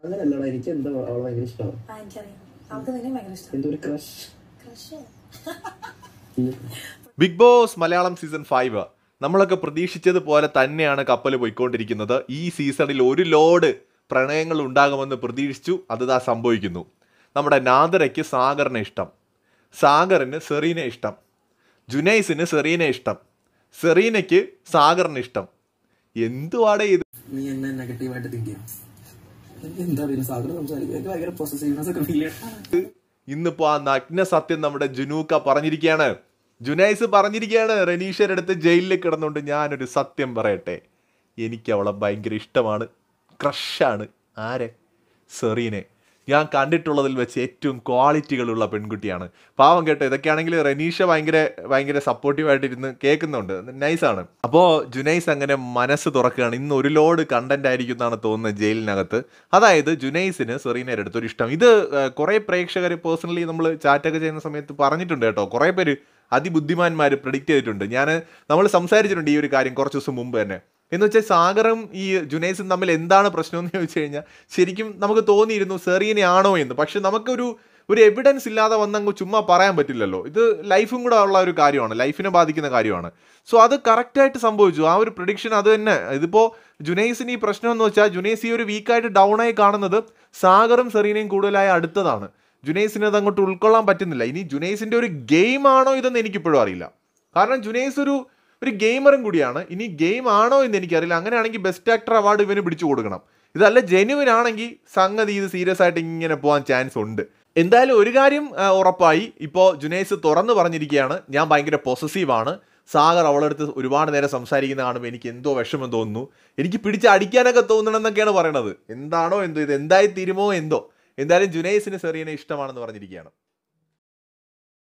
അങ്ങനെയല്ലടാ എനിക്ക് എന്താ അവളെ ഭയങ്കര ഇഷ്ടമാണ് ആ എനിക്കറിയാം അവൾക്ക് നിന്നെ ഭയങ്കര ഇഷ്ടം എന്തോ ഒരു crush crush big boss Malayalam season five നമ്മളൊക്കെ പ്രതീക്ഷിച്ചതുപോലെ തന്നെയാണ് കപ്പൽ പോയിക്കൊണ്ടിരിക്കുന്നത് ഈ സീസണിൽ ഒരു ലോഡ് പ്രണയങ്ങൾ ഉണ്ടാകുമെന്ന് പ്രതീക്ഷിച്ചു അത് ദാ സംഭവിക്കുന്നു നമ്മുടെ നാദരയ്ക്ക് സാഗറിനെ ഇഷ്ടം സാഗറിന് സെറീനെ ഇഷ്ടം ജുനൈസിന് സെറീനെ ഇഷ്ടം സെറീനയ്ക്ക് സാഗറിന് ഇഷ്ടം എന്തുവാടേ ഇത് നീ എന്നെ നെഗറ്റീവായിട്ട് തിങ്ക് ചെയ്യാം എനിക്ക് എന്താ പിന്നെ സാഗർ സംസാരിക്കുക എനിക്ക് ഭയങ്കര പൊസസീവ്നെസ് ഒക്കെ ഫീൽ ചെയ്യാം ഇന്നിപ്പോ ആ നഗ്ന സത്യം നമ്മുടെ ജുനൂക്ക പറഞ്ഞിരിക്കുകയാണ് ജുനൈസ് പറഞ്ഞിരിക്കുകയാണ് റനീഷയുടെ അടുത്ത് ജയിലിൽ കിടന്നുകൊണ്ട് ഞാനൊരു സത്യം പറയട്ടെ എനിക്ക് അവളെ ഭയങ്കര ഇഷ്ടമാണ് ക്രഷാണ് ആരെ സെറീനെ ഞാൻ കണ്ടിട്ടുള്ളതിൽ വെച്ച് ഏറ്റവും ക്വാളിറ്റികളുള്ള പെൺകുട്ടിയാണ് പാവം കേട്ടോ ഇതൊക്കെയാണെങ്കിൽ റനീഷ ഭയങ്കര ഭയങ്കര സപ്പോർട്ടീവായിട്ടിരുന്ന് കേൾക്കുന്നുണ്ട് നൈസാണ് അപ്പോൾ ജുനൈസ് അങ്ങനെ മനസ്സ് തുറക്കുകയാണ് ഇന്ന് ഒരു ലോഡ് കണ്ടന്റ് ആയിരിക്കും എന്നാണ് തോന്നുന്നത് ജയിലിനകത്ത് അതായത് ജുനൈസിന് സെറീനയുടെ അടുത്തൊരു ഇഷ്ടം ഇത് കുറേ പ്രേക്ഷകർ പേഴ്സണലി നമ്മൾ ചാറ്റൊക്കെ ചെയ്യുന്ന സമയത്ത് പറഞ്ഞിട്ടുണ്ട് കേട്ടോ കുറേ പേര് അതിബുദ്ധിമാന്മാർ പ്രിഡിക്റ്റ് ചെയ്തിട്ടുണ്ട് ഞാൻ നമ്മൾ സംസാരിച്ചിട്ടുണ്ട് ഈ ഒരു കാര്യം കുറച്ച് ദിവസം മുമ്പ് തന്നെ എന്ന് വെച്ചാൽ സാഗറും ഈ ജുനൈസും തമ്മിൽ എന്താണ് പ്രശ്നം എന്ന് ചോദിച്ചു കഴിഞ്ഞാൽ ശരിക്കും നമുക്ക് തോന്നിയിരുന്നു സെറീനെ ആണോ എന്ന് പക്ഷെ നമുക്കൊരു ഒരു എവിഡൻസ് ഇല്ലാതെ വന്നങ്ങ് ചുമ്മാ പറയാൻ പറ്റില്ലല്ലോ ഇത് ലൈഫും കൂടെ ഉള്ള ഒരു കാര്യമാണ് ലൈഫിനെ ബാധിക്കുന്ന കാര്യമാണ് സോ അത് കറക്റ്റായിട്ട് സംഭവിച്ചു ആ ഒരു പ്രഡിക്ഷൻ അത് തന്നെ ഇതിപ്പോൾ ജുനൈസിന് ഈ പ്രശ്നം എന്ന് വെച്ചാൽ ജുനൈസ് ഈ ഒരു വീക്കായിട്ട് ഡൗൺ ആയി കാണുന്നത് സാഗറും സെറീനയും കൂടുതലായി അടുത്തതാണ് ജുനൈസിന് അത് അങ്ങോട്ട് ഉൾക്കൊള്ളാൻ പറ്റുന്നില്ല ഇനി ജുനൈസിന്റെ ഒരു ഗെയിം ആണോ ഇതെന്ന് എനിക്കിപ്പോഴും അറിയില്ല കാരണം ജുനൈസ് ഒരു ഒരു ഗെയിമറും കൂടിയാണ് ഇനി ഗെയിം ആണോ എന്ന് എനിക്കറിയില്ല അങ്ങനെയാണെങ്കിൽ ബെസ്റ്റ് ആക്ടർ അവാർഡ് ഇവന് പിടിച്ചു കൊടുക്കണം ഇതല്ല ജെനുവിൻ ആണെങ്കിൽ സംഗതി ഇത് സീരിയസ് ആയിട്ട് ഇങ്ങനെ പോകാൻ ചാൻസ് ഉണ്ട് എന്തായാലും ഒരു കാര്യം ആ, ഉറപ്പായി ഇപ്പോൾ ജുനൈസ് തുറന്നു പറഞ്ഞിരിക്കുകയാണ് ഞാൻ ഭയങ്കര പൊസസീവാണ് സാഗർ അവളടുത്ത് ഒരുപാട് നേരം സംസാരിക്കുന്ന കാണുമ്പോൾ എനിക്ക് എന്തോ വിഷമം തോന്നുന്നു എനിക്ക് പിടിച്ച് അടിക്കാനൊക്കെ തോന്നണം എന്നൊക്കെയാണ് പറയണത് എന്താണോ എന്തോ ഇത് എന്തായി തീരുമോ എന്തോ എന്തായാലും ജുനൈസിന് സെറീനെ ഇഷ്ടമാണെന്ന് പറഞ്ഞിരിക്കുകയാണ്